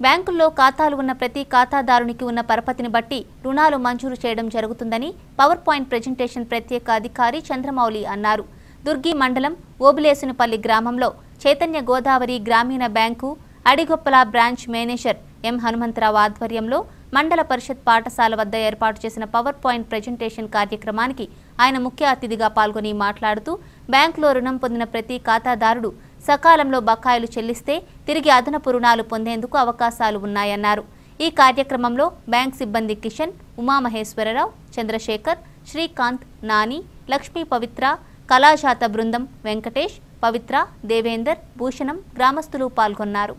బ్యాంకుల్లో ఖాతాలు ఉన్న ప్రతి ఖాతాదారునికి ఉన్న పరపతిని బట్టి రుణాలు మంజూరు చేయడం జరుగుతుందని పవర్ పాయింట్ ప్రెజెంటేషన్ ప్రత్యేక అధికారి చంద్రమౌళి అన్నారు దుర్గి మండలం ఓబులేసునిపల్లి గ్రామంలో చైతన్య గోదావరి గ్రామీణ bank Adigoppala branch manager M Hanumantharao ఆధ్వర్యంలో మండల పరిషత్ పాఠశాల వద్ద ఏర్పాటు చేసిన పవర్ పాయింట్ ప్రెజెంటేషన్ కార్యక్రమానికి ఆయన ముఖ్య అతిథిగా పాల్గొని మాట్లాడుతూ బ్యాంకులో రుణం పొందిన ప్రతి ఖాతాదారుడు సకాలంలో బకాయిలు చెల్లిస్తే తిరిగి అదనపు రుణాలు పొందేందుకు అవకాశాలు ఉన్నాయన్నారు ఈ కార్యక్రమంలో బ్యాంక్ సిబ్బంది కిషన్ ఉమామహేశ్వరరావు చంద్రశేఖర్ శ్రీకాంత్ నాని లక్ష్మీ పవిత్ర కళాజాత బృందం వెంకటేష్ పవిత్ర దేవేందర్ భూషణం గ్రామస్తులు పాల్గొన్నారు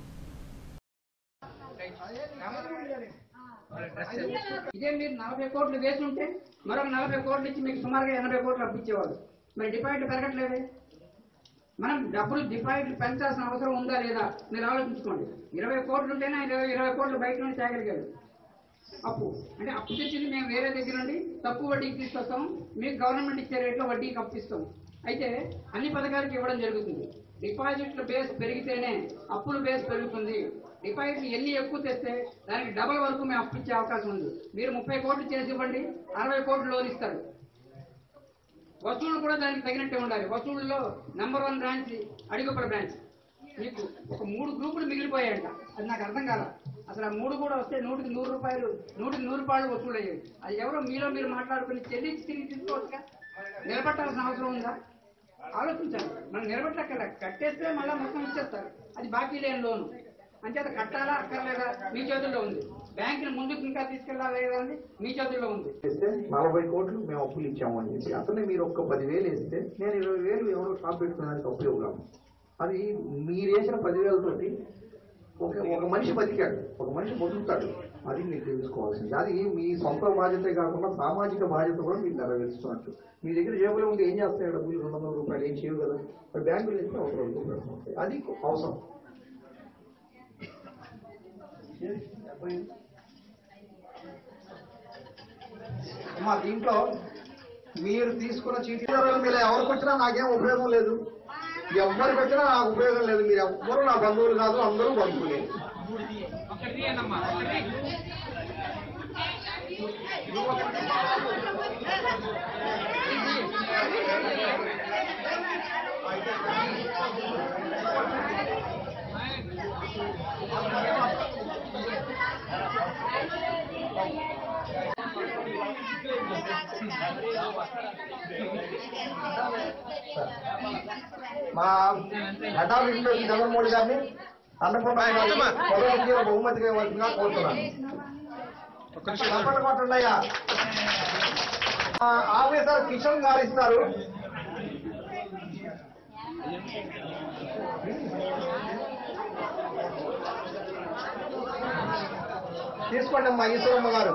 ఇదే మీరు నలభై కోట్లు వేసి ఉంటే మరొక నలభై కోట్లు ఇచ్చి మీకు సుమారుగా ఎనభై కోట్లు అప్పించేవాళ్ళు మరి డిపాజిట్ పెరగట్లేదే మనం డబ్బులు డిపాజిట్లు పెంచాల్సిన అవసరం ఉందా లేదా మీరు ఆలోచించుకోండి ఇరవై కోట్లు ఉంటేనే ఆయన ఇరవై ఇరవై కోట్లు బయట నుండి తేగలిగాడు అప్పు అంటే అప్పు తెచ్చింది మేము వేరే దగ్గర నుండి తక్కువ వడ్డీకి తీసుకొస్తాం మీకు గవర్నమెంట్ ఇచ్చే రేట్లో వడ్డీకి అప్పిస్తాం అయితే అన్ని పథకాలకు ఇవ్వడం జరుగుతుంది డిపాజిట్ల బేస్ పెరిగితేనే అప్పుల బేస్ పెరుగుతుంది డిపాజిట్లు ఎన్ని ఎక్కువ తెస్తే దానికి డబల్ వరకు మేము అప్పు ఇచ్చే అవకాశం ఉంది మీరు ముప్పై కోట్లు చేసి ఇవ్వండి అరవై కోట్లు లోన్ ఇస్తారు వసూళ్లు కూడా దానికి తగినట్టే ఉండాలి వసూళ్ళలో number one branch Adigoppala branch మీకు ఒక మూడు గ్రూపులు మిగిలిపోయాయంట అది నాకు అర్థం కాల అసలు ఆ మూడు కూడా వస్తే నూటికి నూరు రూపాయలు నూటికి నూరు రూపాయలు వసూలు అయ్యాయి అది ఎవరో మీలో మీరు మాట్లాడుకుని చెల్లించి తిరిగి తీసుకోవచ్చుగా నిలబెట్టాల్సిన అవసరం ఉందా ఆలోచించండి మనం నిలబెట్టక్కర్లే కట్టేస్తే మళ్ళీ మొత్తం ఇచ్చేస్తారు అది బాకీ లేని లోను అంచేత కట్టాలా అక్కర్లేదా మీ చేతుల్లో ఉంది బ్యాంకుని ముందుకు ఇంకా తీసుకెళ్లాలా లేదా అని మీ చేతుల్లో ఉంది వేస్తే నలభై కోట్లు మేము అప్పులు ఇచ్చాము అని చెప్పి అతనే మీరు ఒక్క పదివేలు వేస్తే నేను ఇరవై వేలు ఎవరో షాప్ పెట్టుకోవడానికి ఉపయోగం అది మీరు వేసిన పదివేలతోటి ఒక ఒక మనిషి బతికాడు ఒక మనిషి బతుకుతాడు అది మీరు తెలుసుకోవాల్సింది అది మీ సొంత బాధ్యతే కాకుండా సామాజిక బాధ్యత కూడా మీరు నెరవేరుస్తున్నట్టు మీ దగ్గర జేబులో ఉంటే ఏం చేస్తాయి డబ్బులు రెండు వందల రూపాయలు ఏం చేయవు కదా మరి బ్యాంకులు ఇస్తే ఒక రెండు రూపాయలు ఉంటాయి అది అవసరం మా దీంట్లో మీరు తీసుకున్న చీటీ మీరు ఎవరికి వచ్చినా నాకేం ఉపయోగం లేదు ఎవరికి వచ్చినా నాకు ఉపయోగం లేదు మీరు ఎవ్వరు నా బంధువులు కాదు అందరూ బంధువులే మా హెడ్ ఆఫీస్ లో జగన్మోహన్ గారిని అన్నపూర్ణ గారిని పొగలకి బహుమతిగా ఇవ్వాల్సిందిగా కోరుతున్నాను తప్పకుండా కొట్టండి అయ్యా ఆ, ఆఫీసర్ కిషన్ గారు ఇస్తారు తీసుకోండి అమ్మా ఈశ్వరమ్మ గారు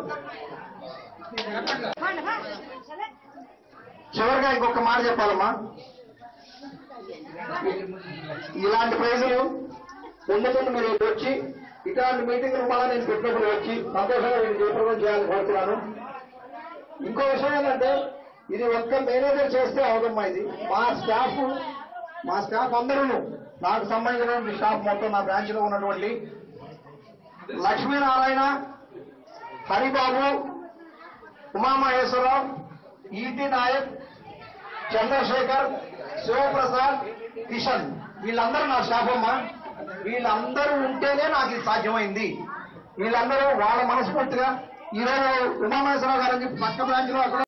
చివరిగా ఇంకొక మాట చెప్పాలమ్మా ఇలాంటి ప్రైజులు ముందు ముందు మీరు వచ్చి ఇట్లాంటి మీటింగ్లు మళ్ళా నేను పెట్టినప్పుడు వచ్చి సంతోషంగా నేను జయప్రదం చేయాలని కోరుతున్నాను ఇంకో విషయం ఏంటంటే ఇది ఒక్క మేనేజర్ చేస్తే అవదమ్మా ఇది మా స్టాఫ్ మా స్టాఫ్ అందరూ నాకు సంబంధించినటువంటి స్టాఫ్ మొత్తం నా బ్రాంచ్ లో ఉన్నటువంటి లక్ష్మీనారాయణ హరిబాబు ఉమామహేశ్వరరావు ఈటి నాయక్ చంద్రశేఖర్ శివప్రసాద్ కిషన్ వీళ్ళందరూ నా స్టాఫ్ అమ్మా వీళ్ళందరూ ఉంటేనే నాకు ఇది సాధ్యమైంది వీళ్ళందరూ వాళ్ళ మనస్ఫూర్తిగా ఈరోజు ఉమామహేశ్వరరావు గారు అని చెప్పి పక్క బ్రాంచ్ లో అక్కడ